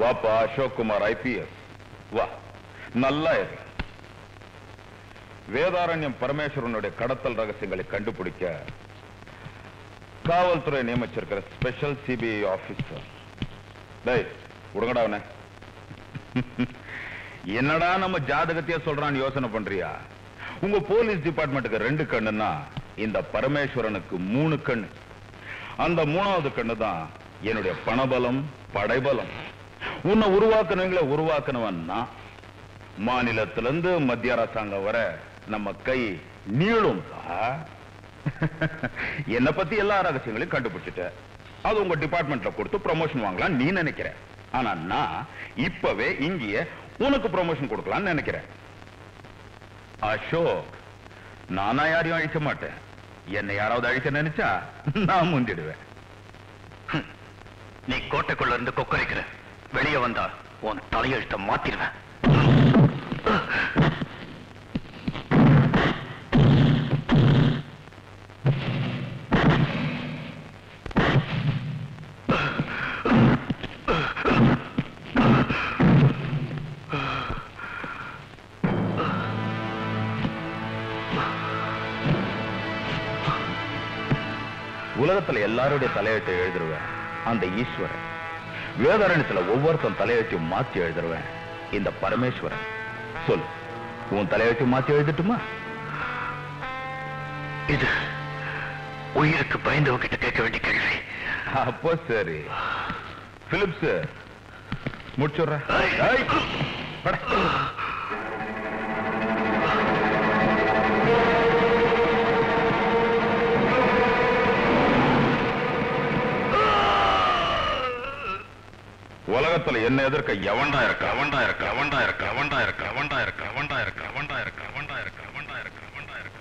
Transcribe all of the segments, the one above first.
வாப்பா அசோக் குமார் ஐபிஎஸ் வா நல்லா இரு வேதாரண்யம் பரமேஸ்வரனுடைய கடத்தல் ரகசியங்களை கண்டுபிடிக்க காவல்துறை நியமிச்சிருக்கிற ஸ்பெஷல் சிபிஐ ஆபீசர் டேய் விடுங்கடா அவனை என்னடா நம்ம ஜாதகத்தையே சொல்றான்னு யோசனை பண்றியா உங்க போலீஸ் டிபார்ட்மெண்ட்டுக்கு ரெண்டு கண்ணுன்னா இந்த பரமேஸ்வரனுக்கு மூணு கண்ணு அந்த மூணாவது கண்ணு தான் என்னுடைய பணபலம் படைபலம் உன்னை உருவாக்குனவங்கள உருவாக்குனவன் நான் மாநிலத்திலிருந்து மத்திய அரசாங்கம் வர நம்ம கை நீளும் என்ன பத்தி எல்லா ரகசியங்களையும் கண்டுபிடிச்சிட்ட அது உங்க டிபார்ட்மெண்ட்ல கொடுத்து ப்ரமோஷன் வாங்கலாம் நீ நினைக்கிற ஆனா நான் இப்பவே இங்கேயே உனக்கு ப்ரமோஷன் கொடுக்கலாம்னு நினைக்கிறேன் அசோக் நானா யாரையும் அழிக்க மாட்டேன் என்னை யாராவது அழிக்க நினைச்சா நான் முந்திடுவேன் நீ கோட்டைக்குள்ள இருந்து கொக்கரிக்கிற வெளியே வந்தா உன் தலையெழுத்த மாத்திருவேன் உலகத்துல எல்லாருடைய தலையெழுத்தை எழுதிருவேன் அந்த ஈஸ்வரன் வேதாரண்யத்துல ஒவ்வொருத்தன் தலையெழுத்தையும் மாத்தி எழுதிருவேன் இந்த பரமேஸ்வரன் சொல் உன் தலையெழுத்தையும் மாத்தி எழுதட்டுமா இது உயிருக்கு பயந்தவங்க கிட்ட கேட்க வேண்டிய கேள்வி அப்போ சரி பிலிப்ஸ் முடிச்சுடுறேன் ஐய். ஐய், பட. உலகத்துல என்ன எதிர்க்க எவன்டா இருக்க அவன்டா இருக்க அவன்டா இருக்க அவன்டா இருக்க அவன்டா இருக்க அவன்டா இருக்க அவன்டா இருக்க அவன்டா இருக்க அவன்டா இருக்க அவன்டா இருக்க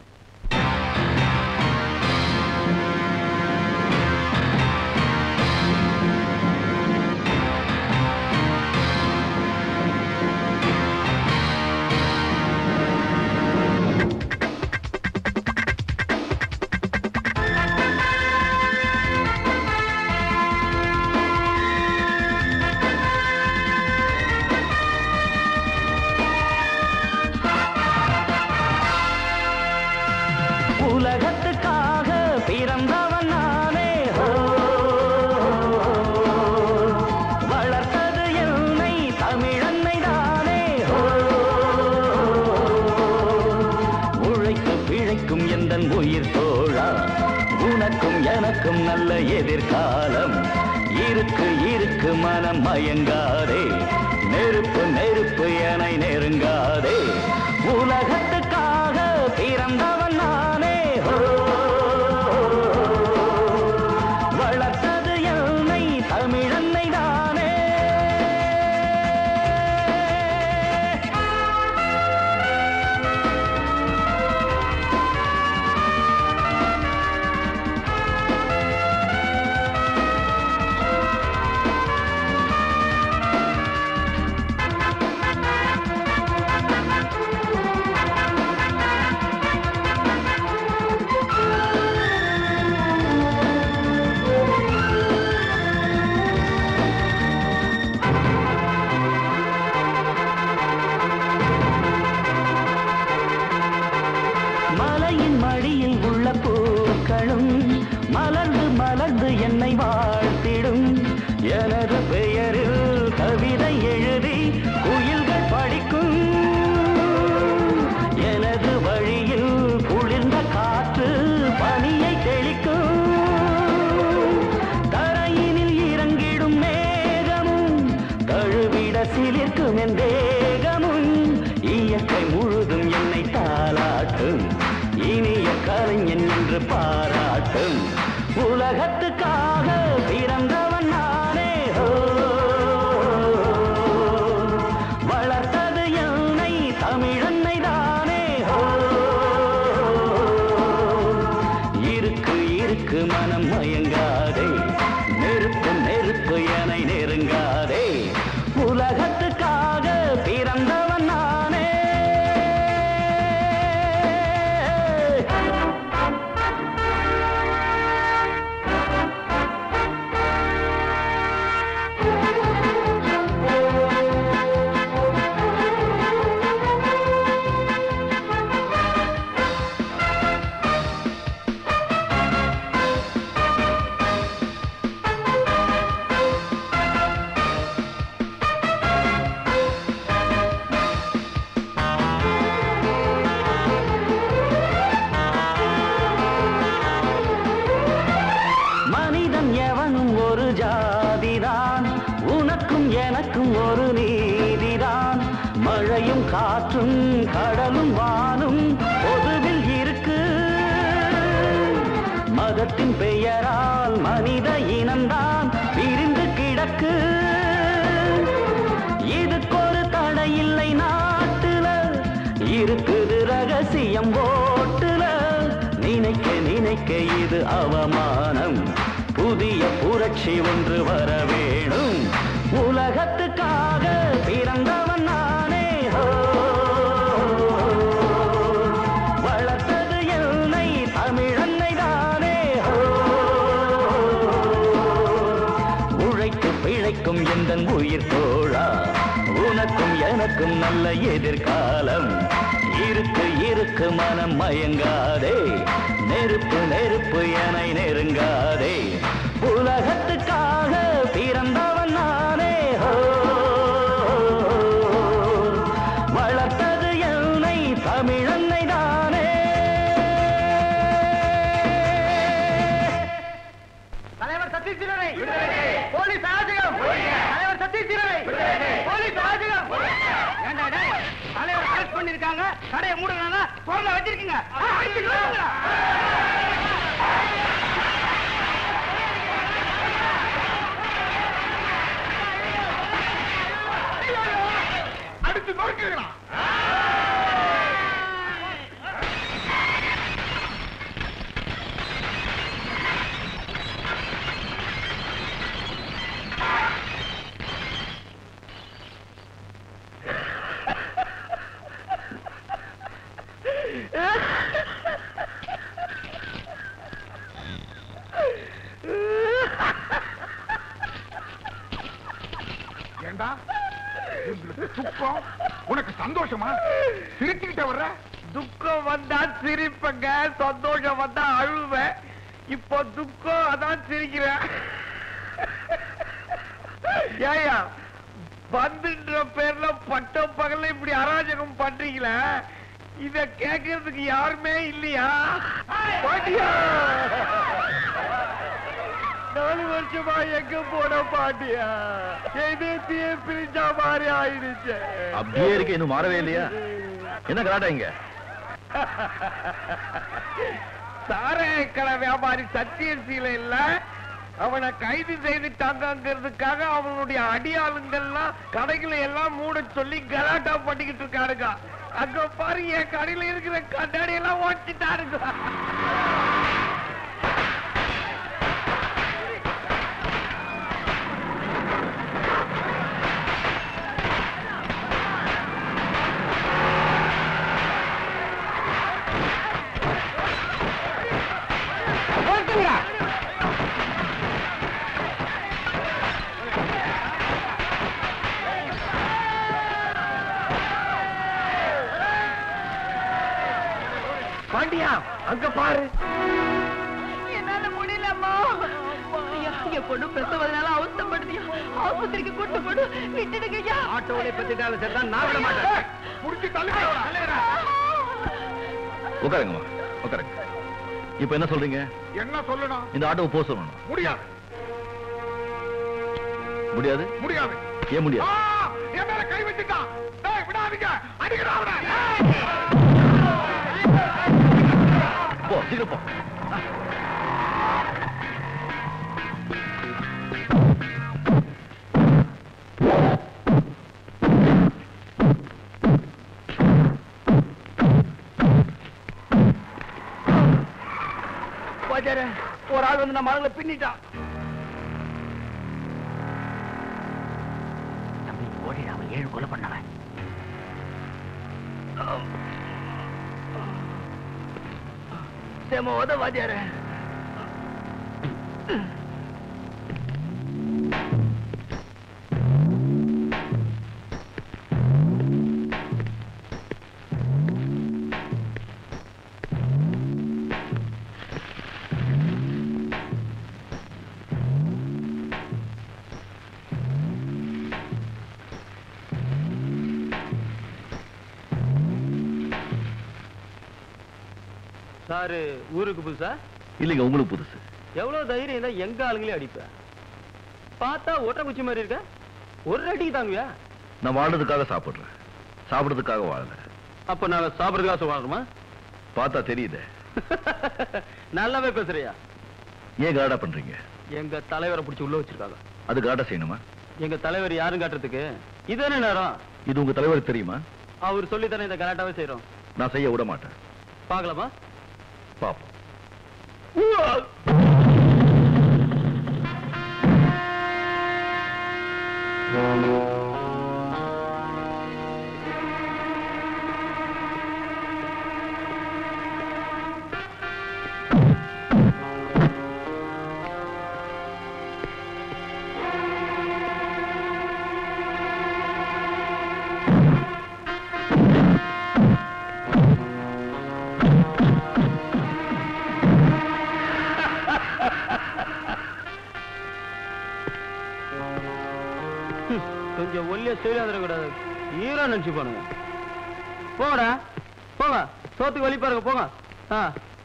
உலகத்துக்காக பிறந்தவன் நானே ஹோ. வளர்த்தது என்னை தமிழன்னை தானே ஹோ. உழைத்து பிழைக்கும் எந்த உயிர் தோழா உனக்கும் எனக்கும் நல்ல எதிர்காலம் இருக்கு இருக்கு மனம் மயங்காதே நெருப்பு நெருப்பு என நெருங்காதே உலகத்துக்காக பிறந்தவன் நானே ஹோ. வளர்த்தது என்னை தமிழன்னை தானே மலையின் மடியில் உள்ள பூக்களும் மலர்ந்து மலர்ந்து என்னை வாழ்த்திடும் எனது பெயரில் கவிதை எழுதி குயில்கள் படிக்கும் எனது வழியில் குளிர்ந்த காற்று பனியை தெளிக்கும் தரையினில் இறங்கிடும் மேகமும் தழுவிட சிலிர்க்கும் என் தேகமும் இயற்கை முழுதும் என்னை தாளாட்டும் இனிய கலைஞன் என்று பாராட்டும் உலகத்துக்காக பிறந்தவன் நானே ஹோ. வளர்த்தது என்னை தமிழன்னை தானே ஹோ. இருக்கு இருக்கு மனம் மயங்காதே நெருப்பு நெருப்பு என நெருங்காதே உலகத்துக்காக பிறந்தவன் நானே இதுவும் ஒரு நீதிதான் மழையும் காற்றும் கடலும் வானும் பொதுவில் இருக்கு மதத்தின் பெயரால் மனித இனம்தான் பிரிந்து கிடக்கு இதுக்கொரு தடை இல்லை நாட்டுல இருக்குது ரகசியம் ஓட்டுல நினைக்க நினைக்க இது அவமானம் புதிய புரட்சி ஒன்று வர வேணும் உலகத்துக்காக பிறந்தவன் நானே ஹோ. வளர்த்தது என்னை தமிழன்னை தானே ஹோ. உழைத்து பிழைக்கும் எந்த உயிர் தோழா உனக்கும் எனக்கும் நல்ல எதிர்காலம் இருக்கு இருக்கு மனம் மயங்காதே நெருப்பு நெருப்பு என நெருங்காதே உலகத்துக்காக பிறந்தவன் நானே ஹோ வளர்த்தது என்னை தமிழன்னை தானே தலைவர் சத்தீஸ்வரரை போலீஸ் அராஜகம் தலைவர் சத்தீஸ்வரரை போலீஸ் அராஜகம் ஏண்டா டேய், தலைவர் அரெஸ்ட் பண்ணிருக்காங்க கடையை மூடுறாங்க போன்ல வச்சிருக்கீங்க ஆ, அடிச்சு நொறுக்குடா. அடிச்சு நொறுக்குகிறான் ஏண்டா உங்களுக்கு துக்கம் உனக்கு சந்தோஷமா சிரிச்சுக்கிட்ட வர்ற துக்கம் வந்தா சிரிப்பங்க சந்தோஷம் வந்தா அழுவேன் இப்போ துக்கம் அதான் சிரிக்கிறேன் ஏயா பந்துன்ற பேர்ல பட்ட பகல்ல இப்படி அராஜகம் பண்றீங்களே இத கேட்கறதுக்கு யாருமே இல்லையா பாட்டியா நாலு வருஷமா எங்க போன பாட்டியா எதிர்த்தியே பிரிஞ்சா மாதிரி ஆயிடுச்சு அப்படியே இருக்கு இன்னும் மாறவே இல்லையா என்ன கலாட்டா இங்க சாராய கடை வியாபாரி சத்தியசீல இல்ல அவனை கைது செய்துட்டாங்கிறதுக்காக அவனுடைய அடியாளுங்கள்லாம் கடைகளை எல்லாம் மூட சொல்லி கலாட்டா பண்ணிக்கிட்டு இருக்காருங்க அங்க பாரு என் கடையில இருக்கிற கண்ணாடி எல்லாம் ஓட்டிட்டாருங்க ஓட்டுங்க பாண்டியா அங்க பாரு என்னால முடியலம்மா ஐயா, என் பொண்ணு பிரசவதனால அவஸ்தப்படுதியா ஆஸ்பத்திரிக்கு கூட்டு போடு விட்டுடுங்க ஐயா ஆட்டோவிலே பத்திட்டாலும் சரிதான் நான் விட மாட்டேன் புடிச்சு தள்ளுங்க உட்காருங்கம்மா உட்காருங்க இப்ப என்ன சொல்றீங்க என்ன சொல்லணும் இந்த ஆட்டோவை போக சொல்லணும் முடியாது முடியாது முடியாது ஏன் ஆ, முடியாது என் மேல கை வச்சுட்டான் டேய் விடாதீங்க அடிக்கிறா அவனை போ சீக்கிரம் போ பாஜாரு ஒரு ஆள் வந்து நம்ம ஆளுங்களை பின்னிட்டான் தம்பி ஓடி அவன் ஏழு கொலை பண்ணவன் சேம உத வாத்தியாரு சாரு ஊருக்கு புதுசா இல்லைங்க உங்களுக்கு புதுசு எவ்வளவு தைரியம் தான் எங்க ஆளுங்களே அடிப்ப பார்த்தா ஒற்றை குச்சி மாதிரி இருக்க ஒரு அடி தாங்கயா நான் வாழ்றதுக்காக சாப்பிடுறேன் சாப்பிடுறதுக்காக வாழல அப்ப நாங்க சாப்பிடுறதுக்காக வாழணுமா பார்த்தா தெரியுதே நல்லாவே பேசுறியா ஏன் காடா பண்றீங்க எங்க தலைவரை பிடிச்சி உள்ள வச்சிருக்காங்க அது காடா செய்யணுமா எங்க தலைவர் யாரும் காட்டுறதுக்கு இதுதானே நேரம் இது உங்க தலைவருக்கு தெரியுமா அவர் சொல்லி தானே இந்த கலாட்டாவே செய்யறோம் நான் செய்ய விட மாட்டேன் பார்க்கலாமா பாப்போம் கொஞ்சம் ஒல்லியா செய்யாத கூடாது ஈரா நினைச்சு பாருங்க போங்கடா போங்க சோத்துக்கு வழி பாருங்க போங்க ஆ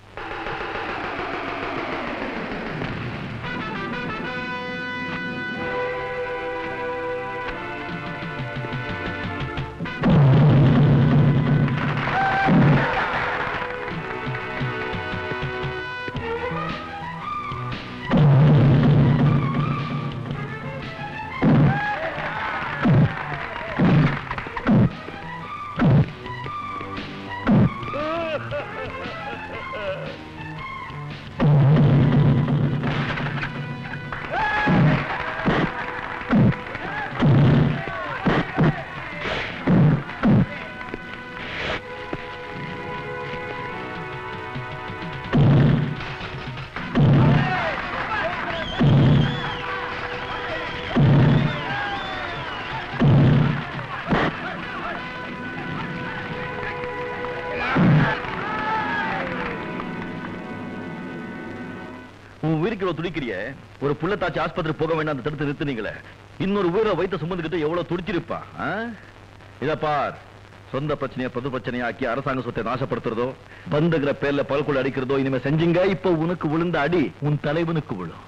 உன் உயிருக்கு இவ்வளவு துடிக்கிறிய ஒரு புள்ள தாச்சி ஆஸ்பத்திரி போக வேண்டாம் அந்த தடுத்து நிறுத்துனீங்களே இன்னொரு உயிரை வைத்த சுமந்துக்கிட்டு எவ்வளவு துடிச்சிருப்பா ஆ? இத பார் சொந்த பிரச்சனைய பொது பிரச்சனையா ஆக்கி அரசாங்க சொத்தை நாசப்படுத்துறதோ பந்துங்கிற பேர்ல பல்குள் அடிக்கிறதோ இனிமே செஞ்சீங்க இப்ப உனக்கு விழுந்த அடி உன் தலைவனுக்கு விழும்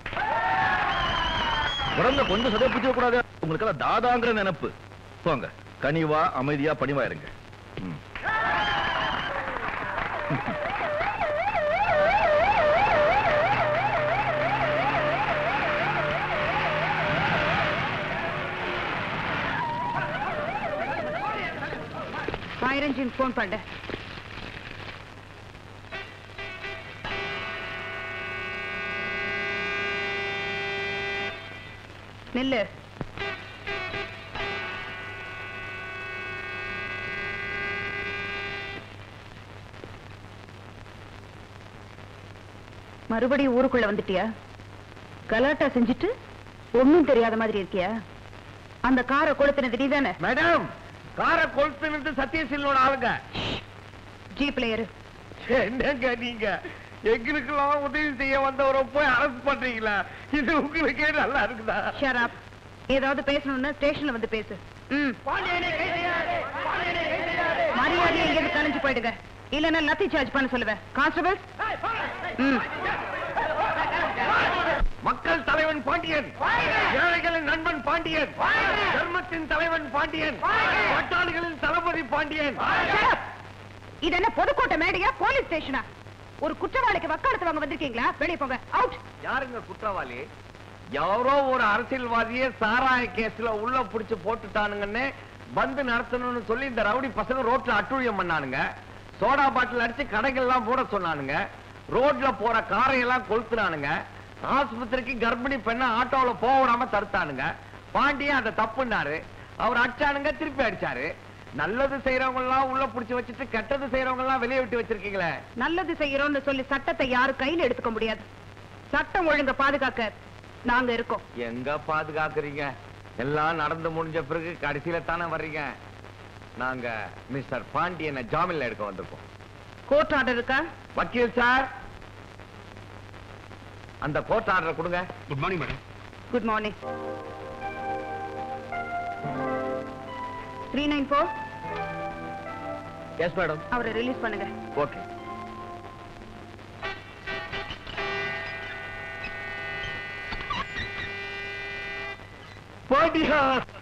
உடம்புல கொஞ்சம் சதை பிடிச்சிட கூடாது உங்களுக்கு தாதாங்கிற நினைப்பு போங்க கனிவா அமைதியா பணிவா இருங்க ம். ஃபயர் இன்ஜின் ஃபோன் பண்ணு நில்லு மறுபடியும் ஊருக்குள்ள வந்துட்டியா கலாட்டா செஞ்சுட்டு ஒண்ணும் தெரியாத மாதிரி இருக்கியா அந்த காரை கொளுத்தினது நீதானே மேடம் காரை கொளுத்துனது சத்யசீலனோட ஆளுங்க ஜீப்ல ஏறு என்னங்க நீங்க எங்களுக்கெல்லாம் உதவி செய்ய வந்தவரை போய் அரசு பண்றீங்களா இது உங்களுக்கே நல்லா இருக்குதா ஷராப் ஏதாவது பேசணும்னா ஸ்டேஷன்ல வந்து பேசு ம் மரியாதையை இங்கிருந்து கலைஞ்சு போயிடுங்க இல்லன்னா லத்தி சார்ஜ் பண்ண சொல்லுவேன் கான்ஸ்டபிள் ம் மக்கள் தலைவன் பாண்டியன் ஏழைகளின் நண்பன் பாண்டியன் தர்மத்தின் தலைவன் பாண்டியன் பட்டாளிகளின் தளபதி பாண்டியன் Shut up. இது என்ன பொதுக்கூட்ட மேடையா போலீஸ் ஸ்டேஷனா ஒரு குற்றவாளிக்கு வக்காலத்து வாங்க வந்திருக்கீங்களா வெளியே போங்க அவுட் யாருங்க குற்றவாளி யாரோ ஒரு அரசியல்வாதியே சாராய கேஸ்ல உள்ள புடிச்சு போட்டுட்டானுங்கன்னு பந்து நடத்தணும்னு சொல்லி இந்த ரவுடி பசங்க ரோட்ல அட்டுழியம் பண்ணானுங்க சோடா பாட்டில் அடிச்சு கடைகள்லாம் போட சொன்னானுங்க ரோட்ல போற காரை எல்லாம் கொளுத்துனானுங்க ஆஸ்பத்திரிக்கு கர்ப்பிணி பெண்ணை ஆட்டோல போக விடாம தடுத்தானுங்க பாண்டியன் அதை தப்புனாரு அவர் அடிச்சானுங்க திருப்பி அடிச்சாரு நல்லது செய்யறவங்க எல்லாம் உள்ள புடிச்சு வச்சுட்டு கெட்டது செய்யறவங்க எல்லாம் வெளியே விட்டு வச்சிருக்கீங்களே நல்லது செய்யறோம்னு சொல்லி சட்டத்தை யாரும் கையில எடுத்துக்க முடியாது சட்டம் ஒழுங்க பாதுகாக்க நாங்க இருக்கோம் எங்க பாதுகாக்கிறீங்க எல்லாம் நடந்து முடிஞ்ச பிறகு கடைசியில தானே வர்றீங்க நாங்க மிஸ்டர் பாண்டியனை ஜாமீன்ல எடுக்க வந்திருக்கோம் கோர்ட் ஆர்டர் இருக்கா வக்கீல் சார் அந்த கோர்ட் ஆர்டரை கொடுங்க good morning madam good morning three nine four yes madam அவரை ரிலீஸ் பண்ணுங்க ஓகே பாட்டியா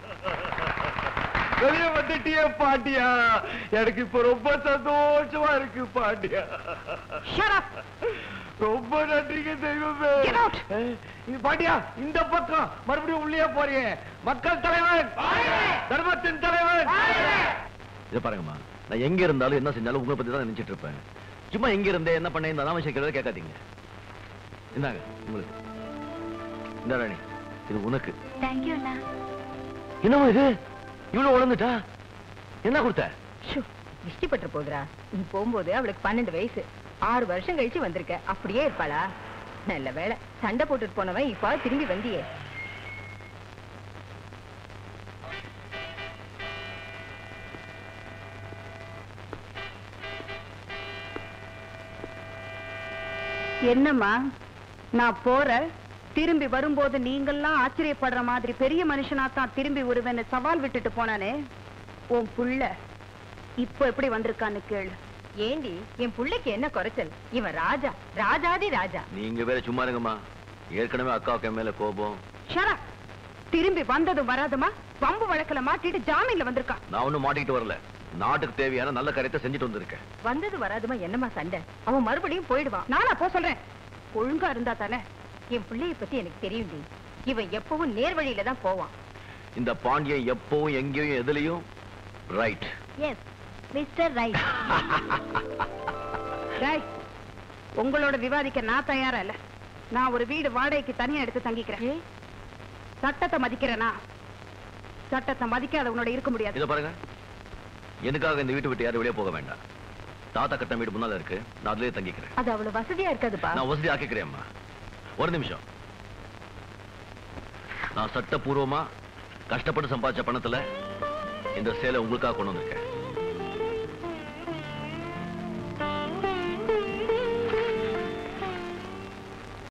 வெளிய வந்துட்டியே பாட்டியா எனக்கு இப்ப ரொம்ப சந்தோஷமா இருக்கு பாட்டியா Shut up. ரொம்ப நன்றிங்க தெய்வமே Get out. அஹ், இது பாட்டியா இந்த பக்கம் மறுபடியும் உள்ளே போறியே மக்கள் தலைவன் தர்மத்தின் தலைவன் இதை பாருங்கம்மா நான் எங்க இருந்தாலும் என்ன செஞ்சாலும் உங்களை பத்தி தான் நினைச்சிட்டு இருப்பேன் சும்மா எங்க இருந்தே என்ன பண்ணேன் இந்த அனாவசிய கேள்வி கேட்காதீங்க இந்தாங்க உங்களுக்கு இந்த ராணி இது உனக்கு தேங்க்யூ அண்ணா என்னமோ இது இவ்வளவு உழந்துட்டா என்ன கொடுத்த ஷூ, திருஷ்டி பட்டு போகுதுடா நீ போகும்போது அவளுக்கு பன்னெண்டு வயசு ஆறு வருஷம் கழிச்சு வந்திருக்க அப்படியே இருப்பாளா நல்ல வேளை சண்டை போட்டுட்டு போனவன் இப்ப திரும்பி வந்தியே என்னம்மா நான் போறேன் திரும்பி வரும்போது நீங்கெல்லாம் ஆச்சரியப்படுற மாதிரி பெரிய மனுஷனா தான் திரும்பி வருவேன்னு சவால் விட்டுட்டு போனானே உன் புள்ள இப்போ எப்படி வந்திருக்கான்னு கேளு ஏண்டி என் புள்ளைக்கு என்ன குறைச்சல் இவன் ராஜா ராஜாதி ராஜா நீங்க வேற சும்மா இருங்கம்மா ஏற்கனவே அக்காவுக்கு என் மேல கோபம் ஷரா திரும்பி வந்ததும் வராதுமா வம்பு வழக்குல மாட்டிட்டு ஜாமீன்ல வந்திருக்கான் நான் ஒண்ணும் மாட்டிக்கிட்டு வரல நாட்டுக்கு தேவையான நல்ல காரியத்தை செஞ்சுட்டு வந்திருக்கேன் வந்தது வராதுமா என்னம்மா சண்டை அவன் மறுபடியும் போயிடுவான் நானா போ சொல்றேன் ஒழுங்கா இருந்தா தானே என் பிள்ளைய பத்தி எனக்கு தெரியும்டி இவன் எப்பவும் நேர் வழியில தான் போவான் இந்த பாண்டியன் எப்பவும் எங்கேயும் எதுலயும் ரைட் எஸ் மிஸ்டர் ரைட் டேய், உங்களோட விவாதிக்க நான் தயாரா இல்ல நான் ஒரு வீடு வாடகைக்கு தனியா எடுத்து தங்கிக்கிறேன் சட்டத்தை மதிக்கிறேனா சட்டத்தை மதிக்காத உன்னோட இருக்க முடியாது இத பாருங்க எனக்காக இந்த வீட்டை விட்டு யாரும் வெளியே போக வேண்டாம் தாத்தா கட்ட வீடு முன்னால இருக்கு நான் அதுலயே தங்கிக்கிறேன் அது அவ்வளவு வசதியா இருக்காதுப்பா நான் வசதி ஆக்கிக்கிறேன்மா ஒரு நிமிஷம் நான் சட்டப்பூர்வமா கஷ்டப்பட்டு சம்பாதிச்ச பணத்துல இந்த சேலை உங்களுக்காக கொண்டு வந்திருக்கேன்